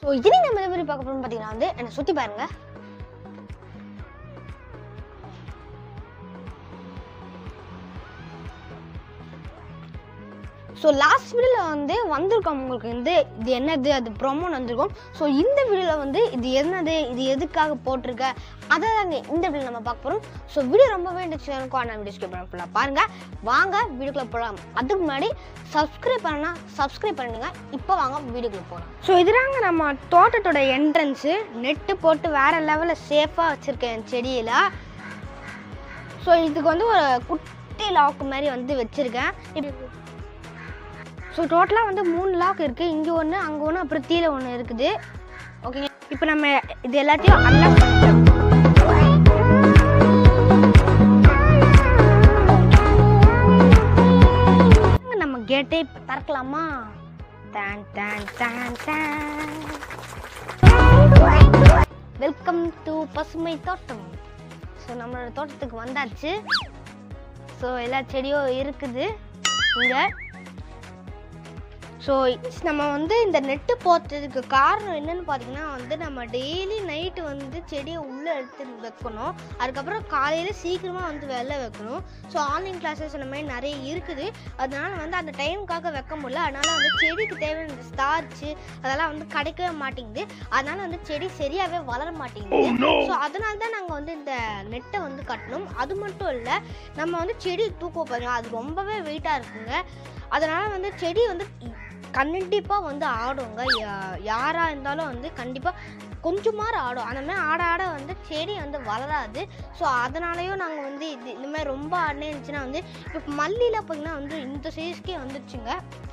so இனி நம்ம எதை பற்றி பார்க்க போறோம்னு பார்த்தீங்கன்னா வந்து என்னை சுற்றி பாருங்க ஸோ லாஸ்ட் வீடியோவில் வந்து வந்திருக்கோம் உங்களுக்கு வந்து இது என்னது அது ப்ரொமோன் வந்திருக்கும் ஸோ இந்த வீடியோவில் வந்து இது என்னது இது எதுக்காக போட்டிருக்க அதை தாங்க இந்த வீடியோ நம்ம பார்க்க போகிறோம் ஸோ வீடியோ ரொம்பவே இன்ட்ரெஸ்டிங்காக இருக்கும் ஆனால் வீடியோ ஸ்கிப் பண்ண ஃபுல்லாக பாருங்கள் வாங்க வீடியோக்குள்ளே போகலாம் அதுக்கு முன்னாடி சப்ஸ்கிரைப் பண்ணனா சப்ஸ்கிரைப் பண்ணுங்க இப்போ வாங்க வீடியோக்குள்ளே போகலாம் ஸோ இதுதாங்க நம்ம தோட்டத்தோட என்ட்ரன்ஸு நெட்டு போட்டு வேறு லெவலில் சேஃபாக வச்சுருக்கேன் செடியில் ஸோ இதுக்கு வந்து ஒரு குட்டி லாக் மாதிரி வந்து வச்சுருக்கேன் இப்போ ஸோ டோட்டலாக வந்து மூணு லாக் இருக்குது இங்கே ஒன்று அங்கே ஒன்று அப்புறம் கீழே ஒன்று இருக்குது ஓகேங்க இப்போ நம்ம இது எல்லாத்தையும் அன்லாக் பண்ணிக்கலாம் நம்ம கேட்டே இப்போ திறக்கலாமா டான் டான் டான் டான் வெல்கம் டு பசுமை தோட்டம் ஸோ நம்மளோட தோட்டத்துக்கு வந்தாச்சு ஸோ எல்லா செடியும் இருக்குது இங்கே ஸோ நம்ம வந்து இந்த நெட்டு போட்டதுக்கு காரணம் என்னன்னு பார்த்தீங்கன்னா வந்து நம்ம டெய்லி நைட்டு வந்து செடியை உள்ளே எடுத்து வைக்கணும் அதுக்கப்புறம் காலையில் சீக்கிரமாக வந்து வெளில வைக்கணும் ஸோ ஆன்லைன் கிளாஸஸ் அந்த மாதிரி நிறைய இருக்குது அதனால வந்து அந்த டைமுக்காக வைக்க முடியல அதனால வந்து செடிக்கு தேவையான இந்த ஸ்டார்ச்சு அதெல்லாம் வந்து கிடைக்கவே மாட்டேங்குது அதனால வந்து செடி சரியாகவே வளர மாட்டேங்குது ஸோ அதனால தான் நாங்கள் வந்து இந்த நெட்டை வந்து கட்டணும் அது மட்டும் இல்லை நம்ம வந்து செடி தூக்க போகிறோம் அது ரொம்பவே வெயிட்டாக இருக்குங்க அதனால வந்து செடி வந்து கண்டிப்பாக வந்து ஆடுங்க யா- யாரா இருந்தாலும் வந்து கண்டிப்பாக கொஞ்சமாவது ஆடும் அந்த மாதிரி ஆட ஆட வந்து செடி வந்து வளராது ஸோ அதனாலயும் நாங்கள் வந்து இது இந்த மாதிரி ரொம்ப ஆடினே இருந்துச்சுன்னா வந்து இப்போ மல்லியில் பார்த்தீங்கன்னா வந்து இந்த சைஸ்க்கே வந்துருச்சுங்க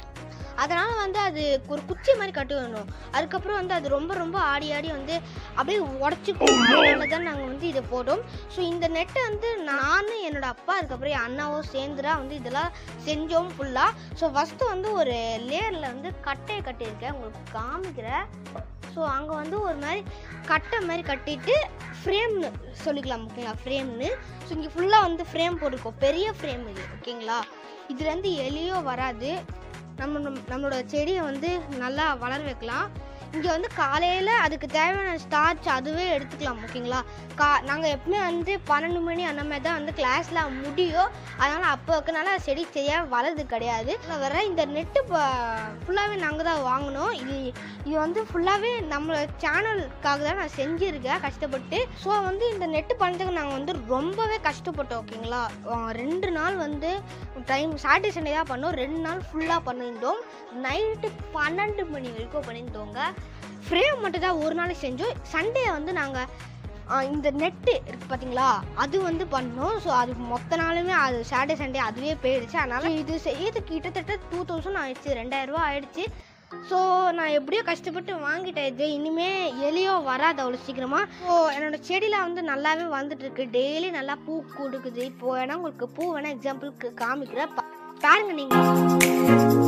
அதனால வந்து அது ஒரு குச்சி மாதிரி கட்டி வரணும் அதுக்கப்புறம் வந்து அது ரொம்ப ரொம்ப ஆடி ஆடி வந்து அப்படியே உடச்சிக்கும் அதனால தான் நாங்கள் வந்து இதை போட்டோம் ஸோ இந்த நெட்டை வந்து நானும் என்னோட அப்பா அதுக்கப்புறம் என் அண்ணாவும் சேர்ந்துடா வந்து இதெல்லாம் செஞ்சோம் ஃபுல்லாக ஸோ ஃபஸ்ட்டு வந்து ஒரு லேயரில் வந்து கட்டையை கட்டியிருக்கேன் உங்களுக்கு காமிக்கிறேன் ஸோ அங்கே வந்து ஒரு மாதிரி கட்டை மாதிரி கட்டிட்டு ஃப்ரேம்னு சொல்லிக்கலாம் ஓகேங்களா ஃப்ரேம்னு ஸோ இங்கே ஃபுல்லாக வந்து ஃப்ரேம் போட்டிருக்கோம் பெரிய ஃப்ரேம் இது ஓகேங்களா இதுலேருந்து எலியோ வராது நம்ம நம்ம- நம்மளோட செடியை வந்து நல்லா வளர வைக்கலாம் இங்கே வந்து காலையில் அதுக்கு தேவையான ஸ்டார்ச் அதுவே எடுத்துக்கலாம் ஓகேங்களா கா நாங்கள் எப்பவுமே வந்து பன்னெண்டு மணி அந்த மாதிரி தான் வந்து கிளாஸில் முடியும் அதனால் அப்போ இருக்கனால செடி சரியாக வளருது கிடையாது இதில் வர இந்த நெட்டு ஃபுல்லாகவே நாங்கள் தான் வாங்கினோம் இது இது வந்து ஃபுல்லாகவே நம்ம சேனலுக்காக தான் நான் செஞ்சுருக்கேன் கஷ்டப்பட்டு ஸோ வந்து இந்த நெட்டு பண்ணுறதுக்கு நாங்கள் வந்து ரொம்பவே கஷ்டப்பட்டோம் ஓகேங்களா அஹ் ரெண்டு நாள் வந்து டைம் சாட்டர்டே சண்டே தான் பண்ணோம் ரெண்டு நாள் ஃபுல்லாக பண்ணியிருந்தோம் நைட்டு பன்னெண்டு மணி வரைக்கும் பண்ணியிருந்தோங்க ஃப்ரேம் மட்டும் தான் ஒரு நாளைக்கு செஞ்சோம் சண்டே வந்து நாங்கள் இந்த நெட்டு இருக்கு பார்த்தீங்களா அது வந்து பண்ணோம் ஸோ அது மொத்த நாளுமே அது சாட்டர்டே சண்டே அதுவே போயிடுச்சு அதனால் இது செய்யறதுக்கு கிட்டத்தட்ட டூ தௌசண்ட் ஆயிடுச்சு ரெண்டாயிரரூவா ஆயிடுச்சு ஸோ நான் எப்படியோ கஷ்டப்பட்டு வாங்கிட்டேன் இது இனிமே எலியோ வராது அவ்வளோ சீக்கிரமாக ஸோ என்னோட செடியில் வந்து நல்லாவே வந்துட்டு இருக்கு டெய்லி நல்லா பூ கொடுக்குது இப்போ வேணா உங்களுக்கு பூ வேணா எக்ஸாம்பிளுக்கு காமிக்கிறேன் பா- பாருங்க நீங்கள்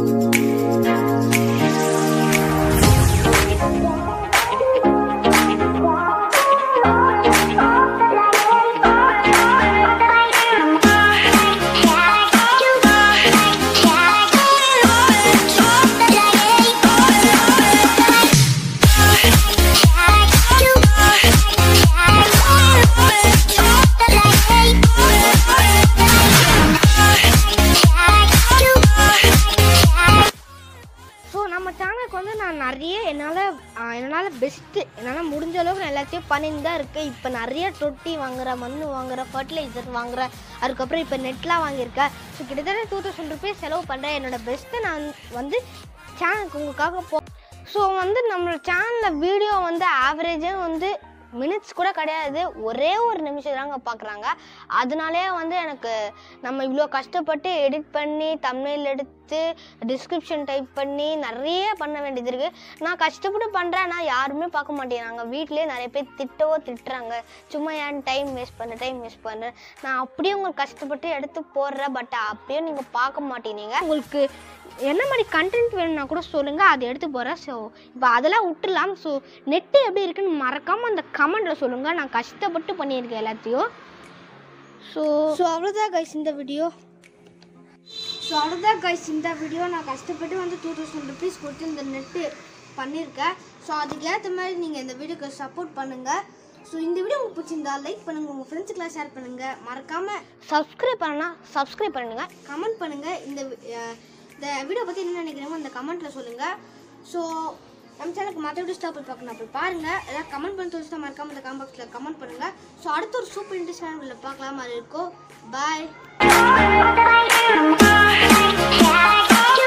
ஸோ நம்ம சேனலுக்கு வந்து நான் நிறைய என்னால் என்னால் பெஸ்ட்டு என்னால் முடிஞ்ச அளவுக்கு நான் எல்லாத்தையும் பண்ணிட்டு தான் இருக்கேன் இப்போ நிறைய தொட்டி வாங்குறேன் மண் வாங்குறேன் ஃபர்டிலைசர் வாங்குறேன் அதுக்கப்புறம் இப்போ நெட்லாம் வாங்கியிருக்கேன் ஸோ கிட்டத்தட்ட டூ தௌசண்ட் ருபீஸ் செலவு பண்ணுறேன் என்னோட பெஸ்ட்டு நான் வந்து சேனலுக்கு உங்களுக்காக போ ஸோ வந்து நம்மளோட சேனலில் வீடியோ வந்து ஆவரேஜாக வந்து மினிட்ஸ் கூட கிடையாது ஒரே ஒரு நிமிஷம் தாங்க பார்க்குறாங்க அதனாலே வந்து எனக்கு நம்ம இவ்வளோ கஷ்டப்பட்டு எடிட் பண்ணி தமிழில் எடுத்து டிஸ்கிரிப்ஷன் டைப் பண்ணி நிறைய பண்ண வேண்டியது இருக்குது நான் கஷ்டப்பட்டு பண்ணுறேன் ஆனால் யாருமே பார்க்க மாட்டேங்கிறாங்க வீட்டிலேயே நிறைய பேர் திட்டவோ திட்டுறாங்க சும்மா ஏன் டைம் வேஸ்ட் பண்ண டைம் வேஸ்ட் பண்ணுறேன் நான் அப்படியே உங்களுக்கு கஷ்டப்பட்டு எடுத்து போடுறேன் பட் அப்படியே நீங்கள் பார்க்க மாட்டேங்கிறீங்க உங்களுக்கு என்ன மாதிரி கண்டென்ட் வேணும்னா கூட சொல்லுங்கள் அதை எடுத்து போகிறேன் ஸோ இப்போ அதெல்லாம் விட்டுலாம் ஸோ நெட்டு எப்படி இருக்குன்னு மறக்காமல் அந்த கமெண்ட்டில் சொல்லுங்கள் நான் கஷ்டப்பட்டு பண்ணியிருக்கேன் எல்லாத்தையும் ஸோ ஸோ அவ்வளோதான் கைஸ் இந்த வீடியோ ஸோ அவ்வளோதான் கைஸ் இந்த வீடியோ நான் கஷ்டப்பட்டு வந்து டூ தௌசண்ட் ருபீஸ் கொடுத்து இந்த நெட்டு பண்ணியிருக்கேன் ஸோ அதுக்கு ஏற்ற மாதிரி நீங்கள் இந்த வீடியோக்கு சப்போர்ட் பண்ணுங்கள் ஸோ இந்த வீடியோ உங்களுக்கு பிடிச்சிருந்தா லைக் பண்ணுங்கள் உங்கள் ஃப்ரெண்ட்ஸுக்கெலாம் ஷேர் பண்ணுங்கள் மறக்காமல் சப்ஸ்கிரைப் பண்ணலாம் சப்ஸ்கிரைப் பண்ணுங்கள் கமெண்ட் பண்ணுங்கள் இந்த வி- அஹ் இந்த வீடியோ பற்றி என்ன நினைக்கிறீங்களோ அந்த கமெண்ட்டில் சொல்லுங்கள் ஸோ நம்ம சேனலுக்கு மற்ற வீடியோ ஸ்டாப் பார்க்கணும் அப்படி பாருங்கள் ஏதாவது கமெண்ட் பண்ணி தோணுச்சுன்னா மறக்காமல் இந்த கமெண்ட் பாக்ஸில் கமெண்ட் பண்ணுங்கள் ஸோ அடுத்த ஒரு சூப்பர் இன்ட்ரெஸ்டான வீடியோவில் பார்க்கலாம் மாதிரி இருக்கும் பாய் Yeah, I got you